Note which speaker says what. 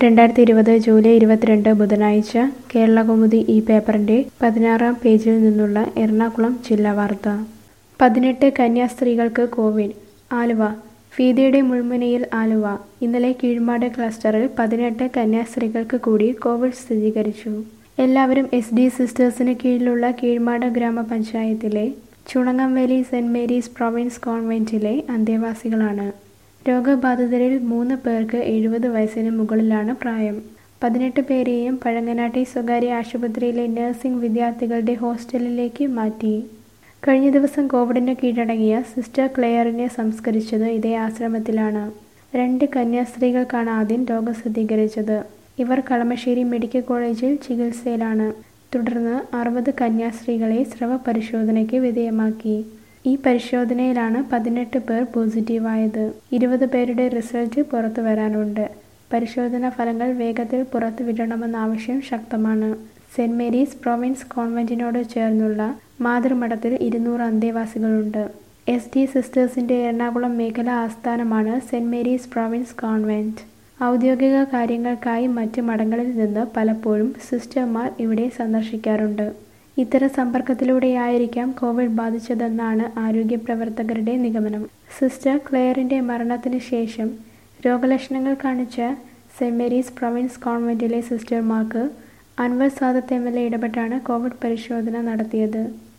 Speaker 1: രണ്ടായിരത്തി ഇരുപത് ജൂലൈ ഇരുപത്തിരണ്ട് ബുധനാഴ്ച കേരളകൗമുദി ഈ പേപ്പറിന്റെ പതിനാറാം പേജിൽ നിന്നുള്ള എറണാകുളം ജില്ലാ വാർത്ത പതിനെട്ട് കന്യാസ്ത്രീകൾക്ക് കോവിഡ് ആലുവ ഫീദയുടെ മുൾമുനയിൽ ആലുവ ഇന്നലെ കീഴ്മാട് ക്ലസ്റ്ററിൽ പതിനെട്ട് കന്യാസ്ത്രീകൾക്ക് കൂടി കോവിഡ് സ്ഥിരീകരിച്ചു എല്ലാവരും എസ് ഡി സിസ്റ്റേഴ്സിന് കീഴിലുള്ള കീഴ്മാട് ഗ്രാമപഞ്ചായത്തിലെ ചുണങ്ങംവേലി സെന്റ് മേരീസ് പ്രൊവിൻസ് കോൺവെന്റിലെ അന്തേവാസികളാണ് രോഗബാധിതരിൽ മൂന്ന് പേർക്ക് എഴുപത് വയസ്സിന് മുകളിലാണ് പ്രായം പതിനെട്ട് പേരെയും പഴങ്ങനാട്ടെ സ്വകാര്യ ആശുപത്രിയിലെ നഴ്സിംഗ് വിദ്യാർത്ഥികളുടെ ഹോസ്റ്റലിലേക്ക് മാറ്റി കഴിഞ്ഞ ദിവസം കോവിഡിന് കീഴടങ്ങിയ സിസ്റ്റർ ക്ലെയറിനെ സംസ്കരിച്ചത് ഇതേ ആശ്രമത്തിലാണ് രണ്ട് കന്യാസ്ത്രീകൾക്കാണ് ആദ്യം രോഗം സ്ഥിരീകരിച്ചത് ഇവർ കളമശ്ശേരി മെഡിക്കൽ കോളേജിൽ ചികിത്സയിലാണ് തുടർന്ന് അറുപത് കന്യാസ്ത്രീകളെ സ്രവ പരിശോധനയ്ക്ക് വിധേയമാക്കി ഈ പരിശോധനയിലാണ് പതിനെട്ട് പേർ പോസിറ്റീവായത് ഇരുപത് പേരുടെ റിസൾട്ട് പുറത്തു വരാനുണ്ട് പരിശോധനാ ഫലങ്ങൾ വേഗത്തിൽ പുറത്തുവിടണമെന്ന ആവശ്യം ശക്തമാണ് സെന്റ് മേരീസ് പ്രൊവിൻസ് കോൺവെന്റിനോട് ചേർന്നുള്ള മാതൃമഠത്തിൽ ഇരുന്നൂറ് അന്തേവാസികളുണ്ട് എസ് ഡി സിസ്റ്റേഴ്സിന്റെ എറണാകുളം മേഖലാ ആസ്ഥാനമാണ് സെന്റ് മേരീസ് പ്രൊവിൻസ് കോൺവെന്റ് ഔദ്യോഗിക കാര്യങ്ങൾക്കായി മറ്റ് മഠങ്ങളിൽ നിന്ന് പലപ്പോഴും സിസ്റ്റർമാർ ഇവിടെ സന്ദർശിക്കാറുണ്ട് ഇത്തരം സമ്പർക്കത്തിലൂടെയായിരിക്കാം കോവിഡ് ബാധിച്ചതെന്നാണ് ആരോഗ്യ പ്രവർത്തകരുടെ നിഗമനം സിസ്റ്റർ ക്ലെയറിന്റെ മരണത്തിന് ശേഷം രോഗലക്ഷണങ്ങൾ കാണിച്ച സെന്റ് മേരീസ് പ്രൊവിൻസ് കോൺവെന്റിലെ സിസ്റ്റർമാർക്ക് Anwar Sadath M L A ഇടപെട്ടാണ് കോവിഡ് പരിശോധന നടത്തിയത്